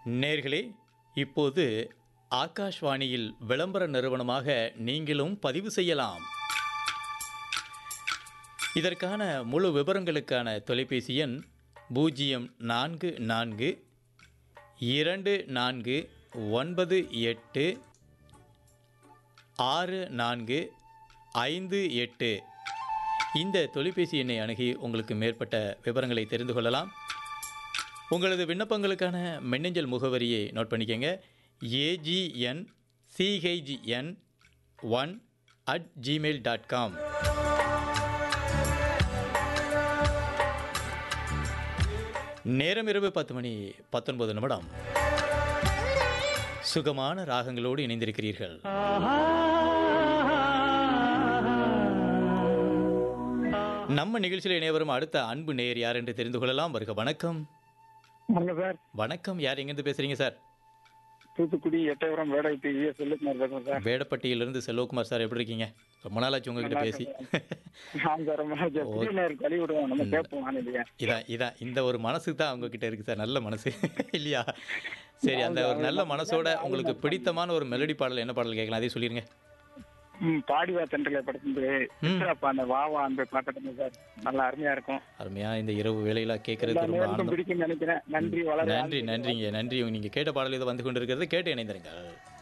நேர்களே இப்போது ஆகாஷ்வாணியில் விளம்பர நிறுவனமாக நீங்களும் பதிவு செய்யலாம் இதற்கான முழு விவரங்களுக்கான தொலைபேசி எண் பூஜ்ஜியம் நான்கு நான்கு இரண்டு நான்கு ஒன்பது எட்டு ஆறு நான்கு ஐந்து எட்டு இந்த தொலைபேசி எண்ணை அணுகி உங்களுக்கு மேற்பட்ட விவரங்களை தெரிந்து கொள்ளலாம் உங்களது விண்ணப்பங்களுக்கான மின்னஞ்சல் முகவரியை நோட் பண்ணிக்கங்க AGN CHN one at Gmail dot com நேரம் இரவு பத்து மணி பத்தொன்பது நிமிடம் சுகமான ராகங்களோடு இணைந்திருக்கிறீர்கள் நம்ம நிகழ்ச்சியில் இணையவரும் அடுத்த அன்பு நேயர் யார் என்று தெரிந்து கொள்ளலாம் வருக வணக்கம் வணக்கம் சார் வணக்கம் யார் எங்கேருந்து பேசுறீங்க சார் தூத்துக்குடி எட்டயபுரம் வேடாய்த்து இஎஸ் செல்லுக்குமார் பேசுறேன் சார் வேடப்பட்டியிலிருந்து செல்வகுமார் சார் எப்படி இருக்கீங்க ரொம்ப நாளாச்சு உங்ககிட்ட பேசி நான் சார் ரொம்ப நாளைக்கு திடீர்னு ஒரு கழி விடுவோம் நம்ம கேட்போம் வானிலையா இதான் இதான் இந்த ஒரு மனசு தான் உங்ககிட்ட இருக்கு சார் நல்ல மனசு இல்லையா சரி அந்த ஒரு நல்ல மனசோட உங்களுக்கு பிடித்தமான ஒரு மெலடி பாடல் என்ன பாடல் கேட்கலாம் அதே சொல்லிருங்க ம் பாடிவா தென்றலை படுத்து சித்ராப்பா அந்த வாவா அந்த பாக்கட்டுங்க சார் நல்லா அருமையா இருக்கும் அருமையா இந்த இரவு வேலையில கேட்கறது எல்லா ரொம்ப நேருக்கும் ஆனந்தம் பிடிக்கும்னு நினைக்கிறேன் நன்றி வளர நன்றி நன்றிங்க நன்றி நீங்க கேட்ட பாடல் இது வந்து கொண்டிருக்கிறது கேட்டு இணைந்திருங்கள்